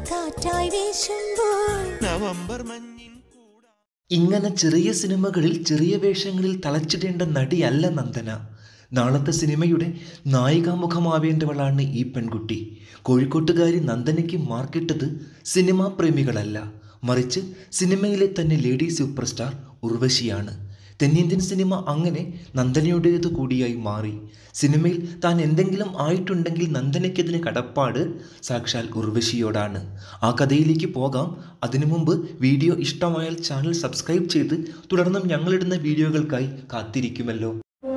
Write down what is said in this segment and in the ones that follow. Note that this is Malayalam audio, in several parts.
കാറ്റായി വീശുമ്പോൾ നവംബർ മഞ്ഞിൻ കൂടാ ഇങ്ങനെ ചെറിയ സിനിമകളിൽ ചെറിയ വേഷങ്ങളിൽ തളച്ചിടേണ്ട നടിയല്ല നന്ദന നാളത്തെ സിനിമയുടെ നായികാമുഖമാവേണ്ടവളാണ് ഈ പെൺകുട്ടി കോഴിക്കോട്ടുകാരി നന്ദനയ്ക്ക് മാർക്കിട്ടത് സിനിമാ പ്രേമികളല്ല മറിച്ച് സിനിമയിലെ തന്നെ ലേഡി സൂപ്പർ സ്റ്റാർ ഉർവശിയാണ് തെന്നിന്ത്യൻ സിനിമ അങ്ങനെ നന്ദനയുടേത് കൂടിയായി മാറി സിനിമയിൽ താൻ എന്തെങ്കിലും ആയിട്ടുണ്ടെങ്കിൽ നന്ദനയ്ക്കതിന് കടപ്പാട് സാക്ഷാൽ ഉർവശിയോടാണ് ആ കഥയിലേക്ക് പോകാം അതിനു മുമ്പ് വീഡിയോ ഇഷ്ടമായാൽ ചാനൽ സബ്സ്ക്രൈബ് ചെയ്ത് തുടർന്നും ഞങ്ങളിടുന്ന വീഡിയോകൾക്കായി കാത്തിരിക്കുമല്ലോ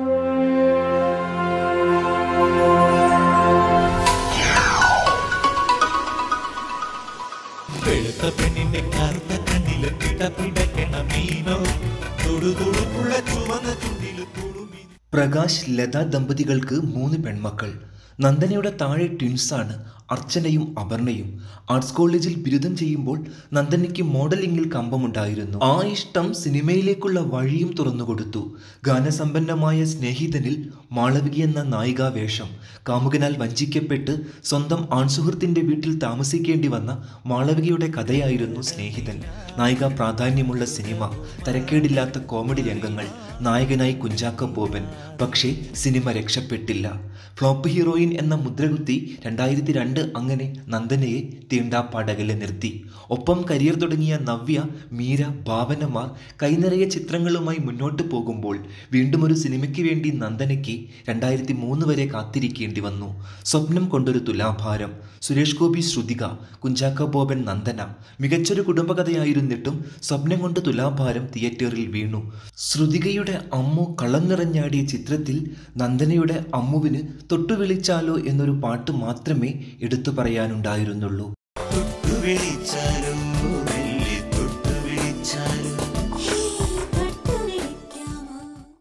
വെളുത്ത പെണ്ണിന്റെ കറുത്ത കണ്ണില് പിടപിടക്കണ മീനോ തുടുതുടുപ്പുള്ള ചുവന്ന ചുണ്ടില് കുടുമി പ്രകാശ് ലത ദമ്പതികൾക്ക് മൂന്ന് പെൺമക്കൾ നന്ദനയുടെ താഴെ ട്വിൻസാണ് അർച്ചനയും അപർണയും ആർട്സ് കോളേജിൽ ബിരുദം ചെയ്യുമ്പോൾ നന്ദനയ്ക്ക് മോഡലിംഗിൽ കമ്പമുണ്ടായിരുന്നു ആ ഇഷ്ടം സിനിമയിലേക്കുള്ള വഴിയും തുറന്നുകൊടുത്തു ഗാനസമ്പന്നമായ സ്നേഹിതനിൽ മാളവിക എന്ന നായികാ വേഷം കാമുകനാൽ വഞ്ചിക്കപ്പെട്ട് സ്വന്തം ആൺസുഹൃത്തിന്റെ വീട്ടിൽ താമസിക്കേണ്ടി വന്ന മാളവികയുടെ കഥയായിരുന്നു സ്നേഹിതൻ നായിക പ്രാധാന്യമുള്ള സിനിമ തരക്കേടില്ലാത്ത കോമഡി രംഗങ്ങൾ നായകനായി കുഞ്ചാക്ക ബോബൻ പക്ഷേ സിനിമ രക്ഷപ്പെട്ടില്ല ഫ്ലോപ്പ് ഹീറോയിൻ എന്ന മുദ്രകുത്തി രണ്ടായിരത്തി രണ്ട് അങ്ങനെ നന്ദനയെ തീണ്ടാപ്പാടകലെ നിർത്തി ഒപ്പം കരിയർ തുടങ്ങിയ നവ്യ മീര ഭാവനമാർ കൈനിറയ ചിത്രങ്ങളുമായി മുന്നോട്ട് പോകുമ്പോൾ വീണ്ടും ഒരു സിനിമയ്ക്ക് വേണ്ടി നന്ദനയ്ക്ക് രണ്ടായിരത്തി മൂന്ന് വരെ കാത്തിരിക്കേണ്ടി വന്നു സ്വപ്നം കൊണ്ടൊരു തുലാഭാരം സുരേഷ് ഗോപി ശ്രുതിക കുഞ്ചാക്ക ബോബൻ നന്ദന മികച്ചൊരു കുടുംബകഥയായിരുന്നിട്ടും സ്വപ്നം കൊണ്ട് തുലാഭാരം തിയേറ്ററിൽ വീണു ശ്രുതികയുടെ അമ്മു കളം നിറഞ്ഞാടിയ ചിത്രത്തിൽ നന്ദനയുടെ അമ്മുവിന് തൊട്ടുവിളിച്ചാലോ എന്നൊരു പാട്ട് മാത്രമേ എടുത്തു പറയാനുണ്ടായിരുന്നുള്ളൂ തൊട്ടു വിളിച്ചാലോ മെല്ലെ തൊട്ടു വിളിച്ചാലോ ഹേ, തൊട്ടു വിളിക്കാമോ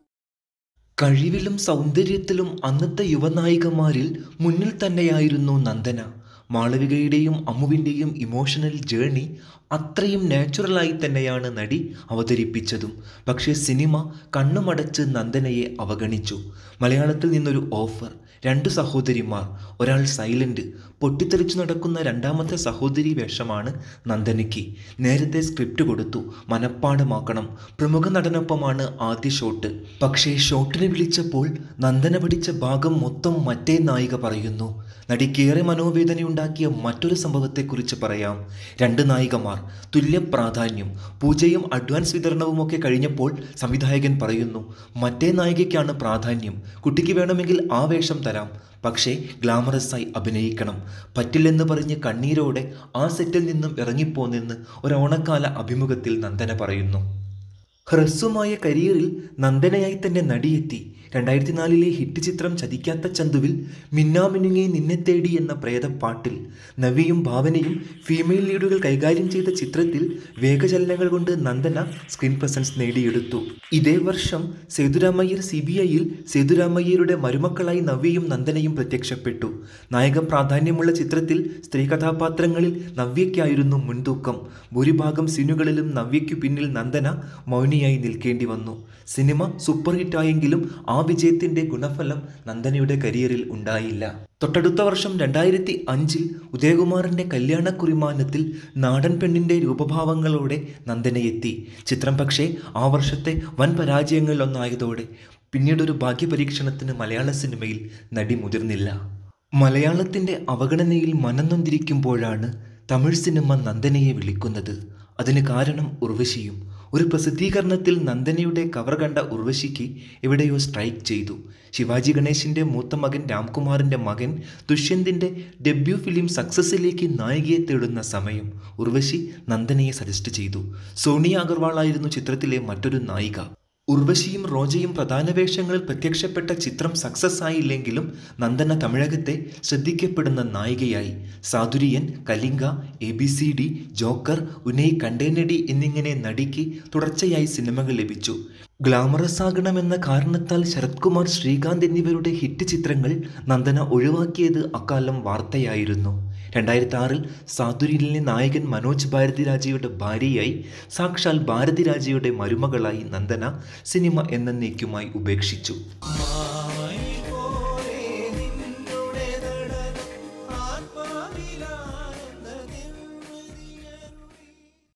കഴിവിലും സൗന്ദര്യത്തിലും അന്നത്തെ യുവനായികമാരിൽ മുന്നിൽ തന്നെയായിരുന്നു നന്ദന മാളവികയുടെയും അമ്മുവിൻ്റെയും ഇമോഷണൽ ജേണി അത്രയും നാച്ചുറലായി തന്നെയാണ് നടി അവതരിപ്പിച്ചതും പക്ഷേ സിനിമ കണ്ണുമടച്ച് നന്ദനയെ അവഗണിച്ചു മലയാളത്തിൽ നിന്നൊരു ഓഫർ രണ്ട് സഹോദരിമാർ ഒരാൾ സൈലന്റ് പൊട്ടിത്തെറിച്ചു നടക്കുന്ന രണ്ടാമത്തെ സഹോദരി വേഷമാണ് നന്ദനയ്ക്ക് നേരത്തെ സ്ക്രിപ്റ്റ് കൊടുത്തു മനഃപ്പാടമാക്കണം പ്രമുഖ നടനൊപ്പമാണ് ആദ്യ ഷോട്ട് പക്ഷേ ഷോട്ടിന് വിളിച്ചപ്പോൾ നന്ദന പഠിച്ച ഭാഗം മൊത്തം മറ്റേ നായിക പറയുന്നു നടിക്കേറെ മനോവേദനയുണ്ടാക്കിയ മറ്റൊരു സംഭവത്തെക്കുറിച്ച് പറയാം രണ്ട് നായികമാർ തുല്യ പ്രാധാന്യം പൂജയും അഡ്വാൻസ് വിതരണവുമൊക്കെ കഴിഞ്ഞപ്പോൾ സംവിധായകൻ പറയുന്നു മറ്റേ നായികയ്ക്കാണ് പ്രാധാന്യം കുട്ടിക്ക് വേണമെങ്കിൽ ആ വേഷം തരാം പക്ഷേ ഗ്ലാമറസായി അഭിനയിക്കണം പറ്റില്ലെന്ന് പറഞ്ഞ് കണ്ണീരോടെ ആ സെറ്റിൽ നിന്നും ഇറങ്ങിപ്പോന്നെന്ന് ഒരു ഓണക്കാല അഭിമുഖത്തിൽ നന്ദന പറയുന്നു ഹ്രസ്വമായ കരിയറിൽ നന്ദനയായി തന്നെ നടിയെത്തി രണ്ടായിരത്തി നാലിലെ ഹിറ്റ് ചിത്രം ചതിക്കാത്ത ചന്തുവിൽ മിന്നാമിനുങ്ങി നിന്നെ തേടി എന്ന പ്രേതപ്പാട്ടിൽ നവിയും ഭാവനയും ഫീമെയിൽ ലീഡുകൾ കൈകാര്യം ചെയ്ത ചിത്രത്തിൽ വേഗചലനങ്ങൾ കൊണ്ട് നന്ദന സ്ക്രീൻ പ്രസൻസ് നേടിയെടുത്തു ഇതേ വർഷം സേതുരാമയ്യർ സി ബി ഐയിൽ സേതുരാമയ്യരുടെ മരുമക്കളായി നവ്യയും നന്ദനയും പ്രത്യക്ഷപ്പെട്ടു നായക പ്രാധാന്യമുള്ള ചിത്രത്തിൽ സ്ത്രീ കഥാപാത്രങ്ങളിൽ നവ്യയ്ക്കായിരുന്നു മുൻതൂക്കം ഭൂരിഭാഗം സീനുകളിലും നവ്യയ്ക്കു പിന്നിൽ നന്ദന മൗനിയായി നിൽക്കേണ്ടി വന്നു സിനിമ സൂപ്പർ ഹിറ്റായെങ്കിലും ആ വിജയത്തിന്റെ ഗുണഫലം നന്ദനയുടെ കരിയറിൽ ഉണ്ടായില്ല തൊട്ടടുത്ത വർഷം രണ്ടായിരത്തി അഞ്ചിൽ ഉദയകുമാറിന്റെ കല്യാണ കുറിമാനത്തിൽ നാടൻ പെണ്ണിന്റെ രൂപഭാവങ്ങളോടെ നന്ദനയെത്തി ചിത്രം പക്ഷേ ആ വർഷത്തെ വൻ പരാജയങ്ങളിലൊന്നായതോടെ പിന്നീടൊരു ഭാഗ്യപരീക്ഷണത്തിന് മലയാള സിനിമയിൽ നടി മുതിർന്നില്ല മലയാളത്തിന്റെ അവഗണനയിൽ മനം നൊന്തിരിക്കുമ്പോഴാണ് തമിഴ് സിനിമ നന്ദനയെ വിളിക്കുന്നത് അതിന് കാരണം ഉർവശിയും ഒരു പ്രസിദ്ധീകരണത്തിൽ നന്ദനയുടെ കവർ കണ്ട ഉർവശിക്ക് എവിടെയോ സ്ട്രൈക്ക് ചെയ്തു ശിവാജി ഗണേശിന്റെ മൂത്ത മകൻ രാംകുമാറിന്റെ മകൻ ദുഷ്യന്തിന്റെ ഡെബ്യൂ ഫിലിം സക്സസിലേക്ക് നായികയെ തേടുന്ന സമയം ഉർവശി നന്ദനയെ സജസ്റ്റ് ചെയ്തു സോണിയ അഗർവാൾ ആയിരുന്നു ചിത്രത്തിലെ മറ്റൊരു നായിക ഉർവശിയും റോജയും പ്രധാന വേഷങ്ങളിൽ പ്രത്യക്ഷപ്പെട്ട ചിത്രം സക്സസ് ആയില്ലെങ്കിലും നന്ദന തമിഴകത്തെ ശ്രദ്ധിക്കപ്പെടുന്ന നായികയായി സാതുര്യൻ Kalinga A B C D Joker ഉനയ് കണ്ടേനടി എന്നിങ്ങനെ നടിക്ക് തുടർച്ചയായി സിനിമകൾ ലഭിച്ചു ഗ്ലാമറസ് ആകണമെന്ന കാരണത്താൽ ശരത് കുമാർ ശ്രീകാന്ത് എന്നിവരുടെ ഹിറ്റ് ചിത്രങ്ങൾ നന്ദന ഒഴിവാക്കിയത് അക്കാലം വാർത്തയായിരുന്നു രണ്ടായിരത്തി ആറിൽ സാധുര്യലിലെ നായകൻ മനോജ് ഭാരതിരാജയുടെ ഭാര്യയായി സാക്ഷാൽ ഭാരതിരാജയുടെ മരുമകളായി നന്ദന സിനിമ എന്നേക്കുമായി ഉപേക്ഷിച്ചു മാ